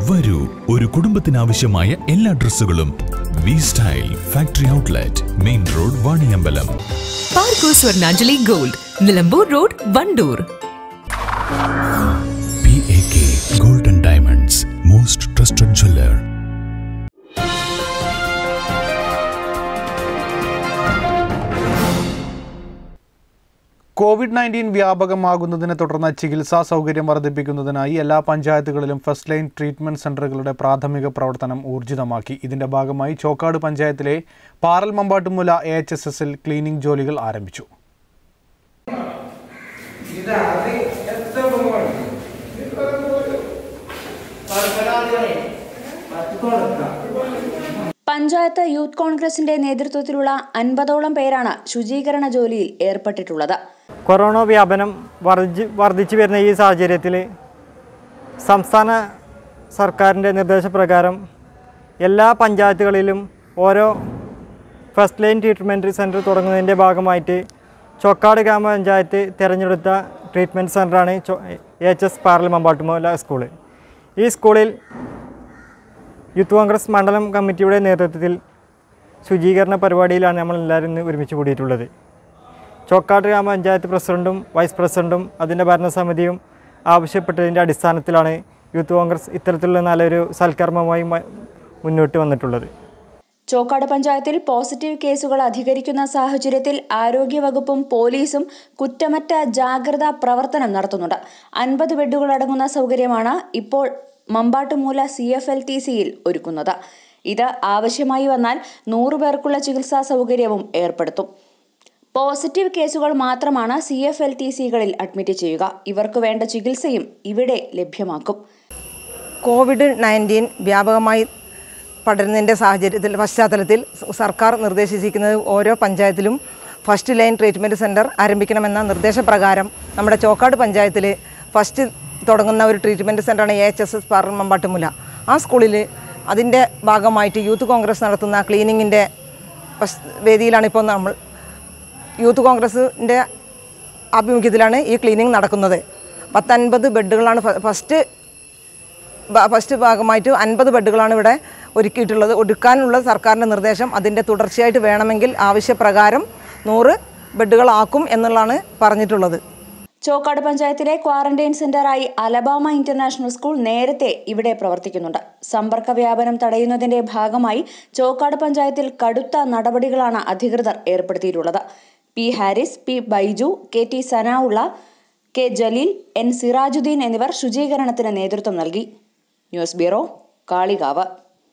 വരൂ ഒരു കുടുംബത്തിനാവശ്യമായ എല്ലാ ഡ്രസ്സുകളും V style factory outlet main road Vaniyambalam Parco Swarnanjali gold Nilambur road Wandoor P A K golden diamonds most trusted jeweller Covid nineteen വ്യാപകമാകുന്നതിനെ തുടർന്ന് ചികിത്സാ സൗകര്യം വർദ്ധിപ്പിക്കുന്നതിനായി എല്ലാ പഞ്ചായത്തുകളിലും ഫസ്റ്റ് ലൈൻ ട്രീറ്റ്മെന്റ് സെന്ററുകളുടെ പ്രാഥമിക പ്രവർത്തനം ഊർജിതമാക്കി ഇതിന്റെ ഭാഗമായി ചോക്കാട് പഞ്ചായത്തിലെ Paral Mambattumoola A H S എസിൽ ക്ലീനിംഗ് ജോലികൾ ആരംഭിച്ചു പഞ്ചായത്ത് യൂത്ത് കോൺഗ്രസിന്റെ നേതൃത്വത്തിലുള്ള അൻപതോളം പേരാണ് ശുചീകരണ ജോലിയിൽ ഏർപ്പെട്ടിട്ടുള്ളത് കൊറോണ വ്യാപനം വർദ്ധി വർദ്ധിച്ചു വരുന്ന ഈ സാഹചര്യത്തിൽ സംസ്ഥാന സർക്കാരിൻ്റെ നിർദ്ദേശപ്രകാരം എല്ലാ പഞ്ചായത്തുകളിലും ഓരോ ഫസ്റ്റ് ലൈൻ ട്രീറ്റ്മെൻറ്റ് സെൻറ്റർ തുടങ്ങുന്നതിൻ്റെ ഭാഗമായിട്ട് ചൊക്കാട് ഗ്രാമപഞ്ചായത്ത് തിരഞ്ഞെടുത്ത ട്രീറ്റ്മെൻറ്റ് സെൻ്ററാണ് A H S Paral Mambattumoola school ഈ സ്കൂളിൽ യൂത്ത് കോൺഗ്രസ് മണ്ഡലം കമ്മിറ്റിയുടെ നേതൃത്വത്തിൽ ശുചീകരണ പരിപാടിയിലാണ് നമ്മൾ എല്ലാവരും ഇന്ന് ഒരുമിച്ച് കൂടിയിട്ടുള്ളത് ചോക്കാട്ട് ഗ്രാമപഞ്ചായത്ത് പ്രസിഡന്റും വൈസ് പ്രസിഡന്റും അതിൻ്റെ ഭരണസമിതിയും ആവശ്യപ്പെട്ടതിൻ്റെ അടിസ്ഥാനത്തിലാണ് യൂത്ത് കോൺഗ്രസ് ഇത്തരത്തിലുള്ള നല്ലൊരു സൽക്കർമ്മമായി മ- മുന്നോട്ട് വന്നിട്ടുള്ളത് ചോക്കാട് പഞ്ചായത്തിൽ പോസിറ്റീവ് കേസുകൾ അധികരിക്കുന്ന സാഹചര്യത്തിൽ ആരോഗ്യവകുപ്പും പോലീസും കുറ്റമറ്റ ജാഗ്രതാ പ്രവർത്തനം നടത്തുന്നുണ്ട് അൻപത് ബെഡുകൾ അടങ്ങുന്ന സൗകര്യമാണ് ഇപ്പോൾ Mambattumoola C F L T സിയിൽ ഒരുക്കുന്നത് ഇത് ആവശ്യമായി വന്നാൽ നൂറു പേർക്കുള്ള ചികിത്സാ സൗകര്യവും ഏർപ്പെടുത്തും പോസിറ്റീവ് കേസുകൾ മാത്രമാണ് സി എഫ് എൽ ടി സികളിൽ അഡ്മിറ്റ് ചെയ്യുക ഇവർക്ക് വേണ്ട ചികിത്സയും ഇവിടെ ലഭ്യമാക്കും കോവിഡ് നയൻറ്റീൻ വ്യാപകമായി പടരുന്നതിൻ്റെ സാഹചര്യത്തിൽ പശ്ചാത്തലത്തിൽ സർക്കാർ നിർദ്ദേശിച്ചിരിക്കുന്നത് ഓരോ പഞ്ചായത്തിലും ഫസ്റ്റ് ലൈൻ ട്രീറ്റ്മെൻറ്റ് സെൻറ്റർ ആരംഭിക്കണമെന്ന നിർദ്ദേശപ്രകാരം നമ്മുടെ ചോക്കാട് പഞ്ചായത്തിൽ ഫസ്റ്റ് തുടങ്ങുന്ന ഒരു ട്രീറ്റ്മെൻറ്റ് സെൻ്ററാണ് A H S S Paramambattumoola ആ സ്കൂളിൽ അതിൻ്റെ ഭാഗമായിട്ട് യൂത്ത് കോൺഗ്രസ് നടത്തുന്ന ക്ലീനിങ്ങിൻ്റെ വേദിയിലാണ് ഇപ്പോൾ നമ്മൾ യൂത്ത് കോൺഗ്രസിൻ്റെ ആഭിമുഖ്യത്തിലാണ് ഈ ക്ലീനിങ് നടക്കുന്നത് പത്തൻപത് ബെഡുകളാണ് ഫ- ഫസ്റ്റ് ബ- ഫസ്റ്റ് ഭാഗമായിട്ട് അൻപത് ബെഡുകളാണ് ഇവിടെ ഒരുക്കിയിട്ടുള്ളത് ഒരുക്കാനുള്ള സർക്കാരിൻ്റെ നിർദ്ദേശം അതിൻ്റെ തുടർച്ചയായിട്ട് വേണമെങ്കിൽ ആവശ്യപ്രകാരം നൂറ് ബെഡുകളാക്കും എന്നുള്ളതാണ് പറഞ്ഞിട്ടുള്ളത് ചോക്കാട് പഞ്ചായത്തിലെ ക്വാറന്റൈൻ സെന്ററായി അലബാമ ഇന്റർനാഷണൽ സ്കൂൾ നേരത്തെ ഇവിടെ പ്രവർത്തിക്കുന്നുണ്ട് സമ്പർക്ക വ്യാപനം തടയുന്നതിന്റെ ഭാഗമായി ചോക്കാട് പഞ്ചായത്തിൽ കടുത്ത നടപടികളാണ് അധികൃതർ ഏർപ്പെടുത്തിയിട്ടുള്ളത് P Haris P Baiju K T Sanaulla K Jaleel N Sirajuddin എന്നിവർ ശുചീകരണത്തിന് നേതൃത്വം നൽകി news bureau Kalikavu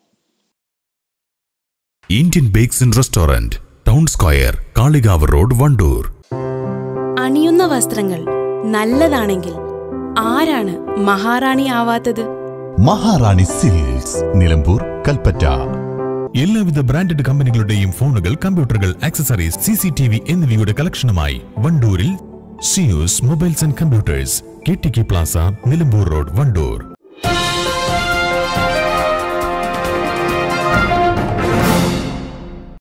Indian bakes and restaurant town square Kalikavu road Wandoor അണിയുന്ന വസ്ത്രങ്ങൾ നല്ലതാണെങ്കിൽ ആരാണ് മഹാറാണി ആവാത്തത് മഹാറാണി സിൽക്സ് നിലമ്പൂർ കൽപ്പറ്റ എല്ലാവിധ ബ്രാൻഡഡ് കമ്പനികളുടെയും ഫോണുകൾ കമ്പ്യൂട്ടറുകൾ accessories C C T V എന്നിവയുടെ കളക്ഷനുമായി വണ്ടൂരിൽ Zeus mobiles and computers K T K plaza Nilambur road Wandoor